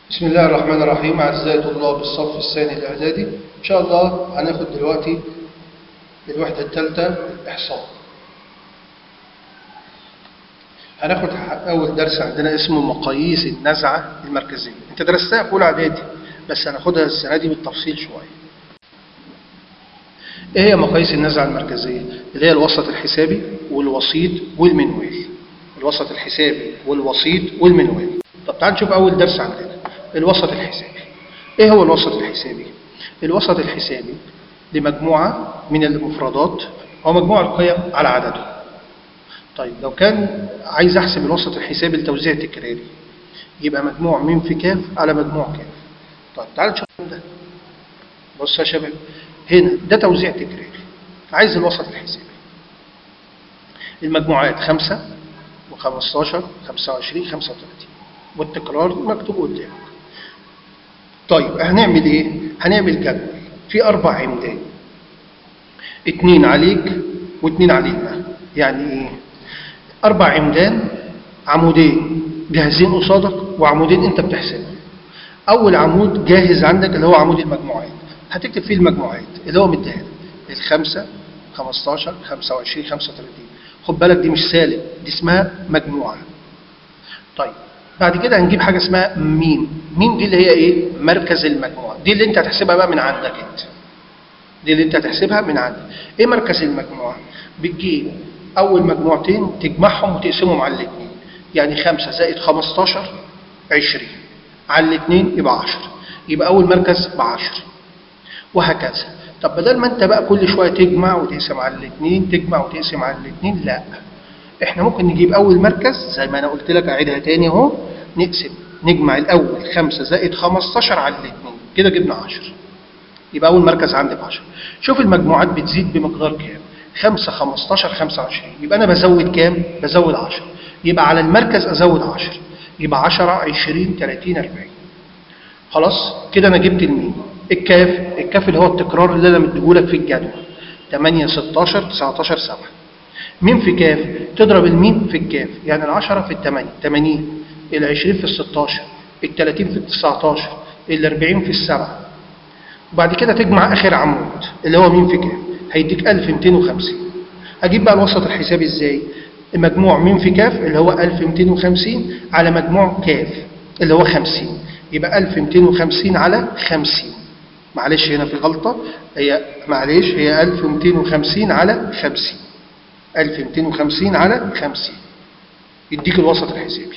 بسم الله الرحمن الرحيم أعزائي طلاب الصف الثاني الإعدادي إن شاء الله هناخد دلوقتي الوحدة الثالثة الإحصاء هناخد أول درس عندنا اسمه مقاييس النزعة المركزية أنت درستها في أولى إعدادي بس هناخدها السنة دي بالتفصيل شوية إيه هي مقاييس النزعة المركزية؟ اللي هي الوسط الحسابي والوسيط والمنوال الوسط الحسابي والوسيط والمنوال طب تعال نشوف أول درس عندنا الوسط الحسابي ايه هو الوسط الحسابي الوسط الحسابي لمجموعة من المفردات أو مجموع القيم على عدده طيب لو كان عايز أحسب الوسط الحسابي لتوزيع تكراري يبقى مجموع من في كاف على مجموع كاف طيب تعال نشوف ده بص يا شباب هنا ده توزيع تكراري عايز الوسط الحسابي المجموعات 5 و15 25 35 والتكرار مكتوب قدامك طيب هنعمل ايه هنعمل جدول في اربع عمدان اتنين عليك واتنين علينا يعني ايه اربع عمدان عمودين جاهزين قصادك وعمودين انت بتحسبهم اول عمود جاهز عندك اللي هو عمود المجموعات هتكتب فيه المجموعات اللي هو مديها الخمسة 15 25 35 خد بالك دي مش سالب دي اسمها مجموعة طيب بعد كده هنجيب حاجة اسمها ميم ميم دي اللي هي ايه مركز المجموعة دي اللي انت هتحسبها بقى من عندك انت دي اللي انت هتحسبها من عندك ايه مركز المجموعة بتجيب اول مجموعتين تجمعهم وتقسمهم على الاثنين يعني خمسة زائد 15 20 على الاثنين يبقى 10 يبقى اول مركز ب 10 وهكذا طب بدل ما انت بقى كل شوية تجمع وتقسم على الاثنين تجمع وتقسم على الاثنين لا احنا ممكن نجيب اول مركز زي ما انا قلت لك اعيدها تاني اهو نقسم نجمع الاول 5 زائد 15 على الاثنين كده جبنا 10 يبقى اول مركز عندي ب 10 شوف المجموعات بتزيد بمقدار كام 5 15 25 يبقى انا بزود كام بزود 10 يبقى على المركز ازود 10 يبقى 10 20 30 40 خلاص كده انا جبت المين الكاف الكاف اللي هو التكرار اللي انا مديهولك في الجدول 8 16 19 7 مين في كاف تضرب المين في الكاف يعني العشرة في الثمانية 80 العشرين في الستاشر التلاتين في التسعتاشر الاربعين في السبعة وبعد كده تجمع آخر عمود اللي هو مين في كاف هيديك 1250 أجيب بقى الوسط الحسابي إزاي مجموع مين في كاف اللي هو 1250 على مجموع كاف اللي هو 50 يبقى 1250 على 50 معلش هنا في غلطة هي معلش هي 1250 على 50 1250 على 50 يديك الوسط الحسابي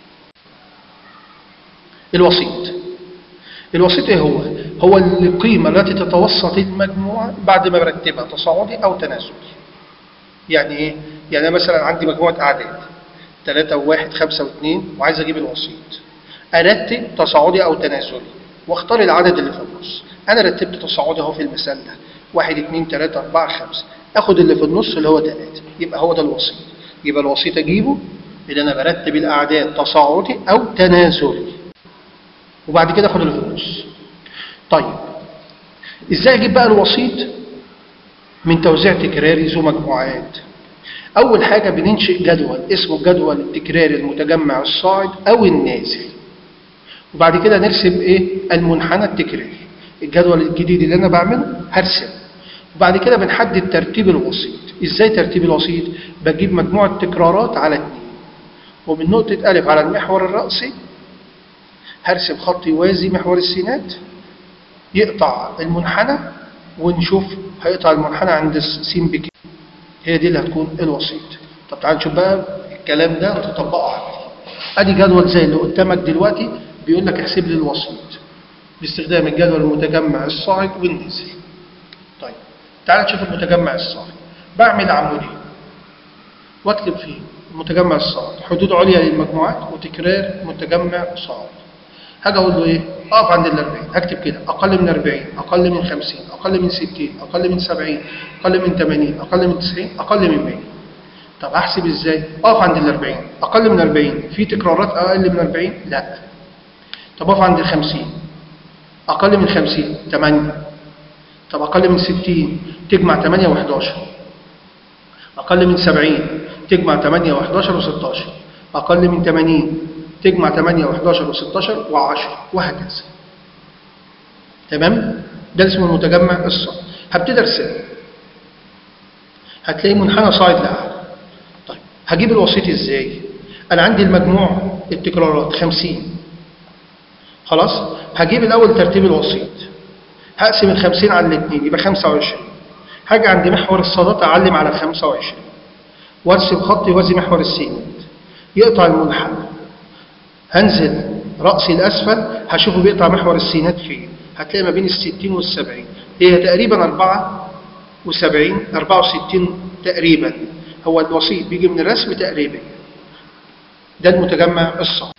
الوسيط الوسيط ايه هو هو القيمة التي تتوسط المجموعة بعد ما برتبها تصاعدي او تنازلي يعني ايه يعني أنا مثلا عندي مجموعة اعداد 3 و1 5 و2 وعايز اجيب الوسيط ارتب تصاعدي او تنازلي واختار العدد اللي في النص انا رتبت تصاعدي اهو في المثال ده 1 2 3 4 5 اخد اللي في النص اللي هو 3 يبقى هو ده الوسيط يبقى الوسيط اجيبه اللي انا برتب الاعداد تصاعدي او تنازلي وبعد كده اخد اللي في النص طيب ازاي اجيب بقى الوسيط من توزيع تكراري ذو مجموعات اول حاجه بننشئ جدول اسمه الجدول التكراري المتجمع الصاعد او النازل وبعد كده نرسم ايه المنحنى التكراري الجدول الجديد اللي انا بعمله هرسمه وبعد كده بنحدد ترتيب الوسيط ازاي ترتيب الوسيط بجيب مجموعة تكرارات على اتنين ومن نقطة ألف على المحور الرأسي هرسم خط يوازي محور السينات يقطع المنحنى ونشوف هيقطع المنحنى عند س بكام هي دي اللي هتكون الوسيط طب تعال نشوف بقى الكلام ده وتطبقه عملي ادي جدول زي اللي قدامك دلوقتي بيقول لك احسب لي الوسيط باستخدام الجدول المتجمع الصاعد والنازل طيب تعال نشوف المتجمع الصاعد بعمل عمودين واكتب فيه المتجمع الصاعد حدود عليا للمجموعات وتكرار متجمع صاعد هاجي اقول له ايه اقف عند ال 40 هكتب كده اقل من 40 اقل من 50 اقل من 60 اقل من 70 اقل من 80 اقل من 90 اقل من 100 طب احسب ازاي اقف عند ال 40 اقل من 40 في تكرارات اقل من 40 لا طب اقف عند ال 50 اقل من 50 8 طب أقل من 60 تجمع 8 و11 أقل من 70 تجمع 8 و11 و16 أقل من 80 تجمع 8 و11 و16 و10 وهكذا تمام ده اسمه المتجمع الصاعد هبتدي ارسم هتلاقي منحنى صاعد لاعلى طيب هجيب الوسيط ازاي انا عندي المجموع التكرارات 50 خلاص هجيب الاول ترتيب الوسيط هقسم ال 50 على الاثنين يبقى 25 هاجي عند محور الصادات اعلم على 25 وارسم خط يوازي محور السينات يقطع المنحنى هنزل رأسي الأسفل هشوفه بيقطع محور السينات فين هتلاقي ما بين الستين والسبعين هي تقريبا أربعة وسبعين أربعة وستين تقريبا هو الوسيط بيجي من الرسم تقريبا ده المتجمع الصعب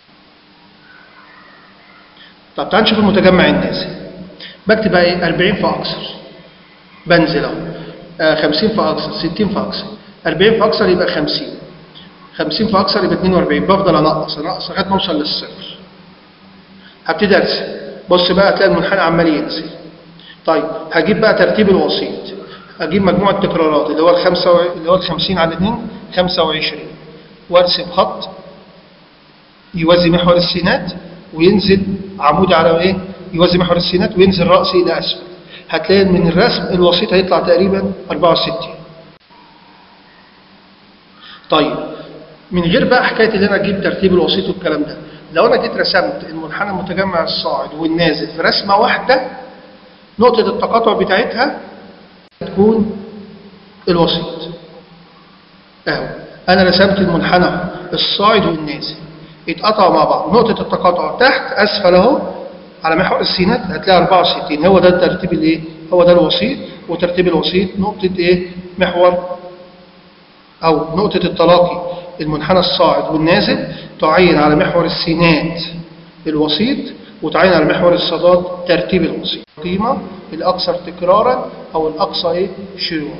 طب تعال نشوف المتجمع النازل بكتب بقى ايه 40 فاكثر بنزل اهو آه 50 فاكثر 60 فاكثر 40 فاكثر يبقى 50 50 فاكثر يبقى 42 بفضل انقص انقص لغايه ما اوصل للصفر هبتدي ارسم بص بقى هتلاقي المنحنى عمال ينزل طيب هجيب بقى ترتيب الوسيط اجيب مجموع التكرارات اللي هو الخمسة و... اللي هو ال 50 على 2 25 وارسم خط يوازي محور السينات وينزل عمودي على ايه يوازي محور السينات وينزل رأسي الى اسفل هتلاقي من الرسم الوسيط هيطلع تقريبا 64 طيب من غير بقى حكايه ان انا اجيب ترتيب الوسيط والكلام ده لو انا جيت رسمت المنحنى المتجمع الصاعد والنازل في رسمه واحده نقطه التقاطع بتاعتها تكون الوسيط اهو انا رسمت المنحنى الصاعد والنازل اتقطعوا مع بعض نقطه التقاطع تحت اسفل اهو على محور السينات هتلاقي 64 هو ده الترتيب الايه هو ده الوسيط وترتيب الوسيط نقطه ايه محور او نقطه التلاقي المنحنى الصاعد والنازل تعين على محور السينات الوسيط وتعين على محور الصادات ترتيب الوسيط قيمة الأكثر تكرارا أو الأقصى إيه شيوعا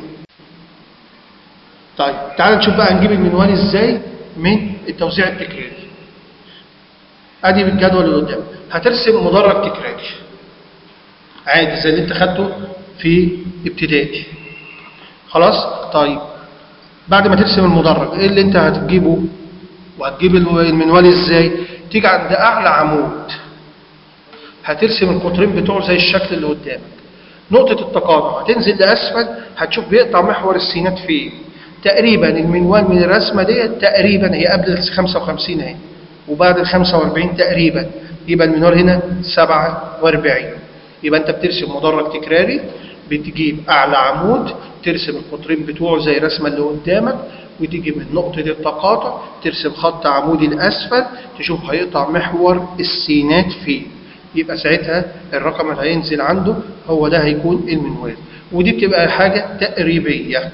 طيب تعال نشوف بقى هنجيب المنوال إزاي من التوزيع التكراري أدي بالجدول اللي قدام هترسم مدرج تكراري عادي زي اللي أنت خدته في ابتدائي خلاص طيب بعد ما ترسم المدرج ايه اللي انت هتجيبه وهتجيب المنوال ازاي تيجي عند اعلى عمود هترسم القطرين بتوعه زي الشكل اللي قدامك نقطة التقاطع هتنزل لأسفل هتشوف بيقطع محور السينات فين تقريبا المنوال من الرسمة ديت تقريبا هي قبل ال 55 اهي وبعد ال 45 تقريبا يبقى المنوال هنا 47 يبقى انت بترسم مدرج تكراري بتجيب أعلى عمود ترسم القطرين بتوعه زي الرسمة اللي قدامك وتيجي من نقطة التقاطع ترسم خط عمودي الأسفل تشوف هيقطع محور السينات فين يبقى ساعتها الرقم اللي هينزل عنده هو ده هيكون المنوال ودي بتبقى حاجة تقريبية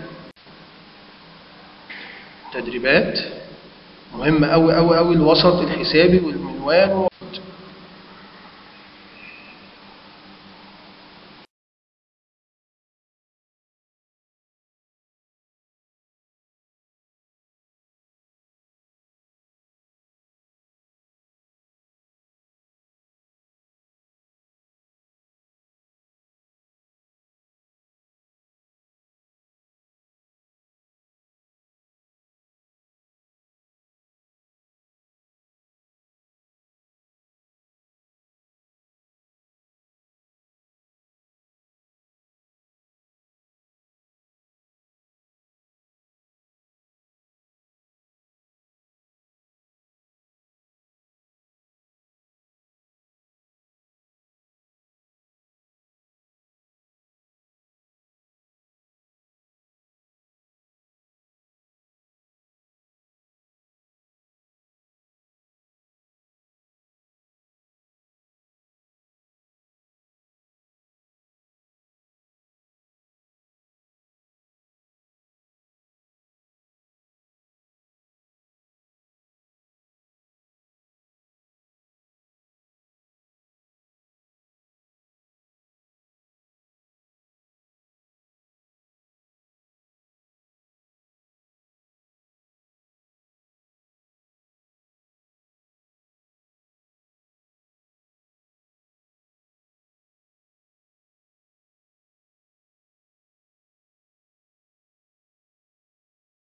تدريبات مهمة أوي أوي أوي الوسط الحسابي والمنوال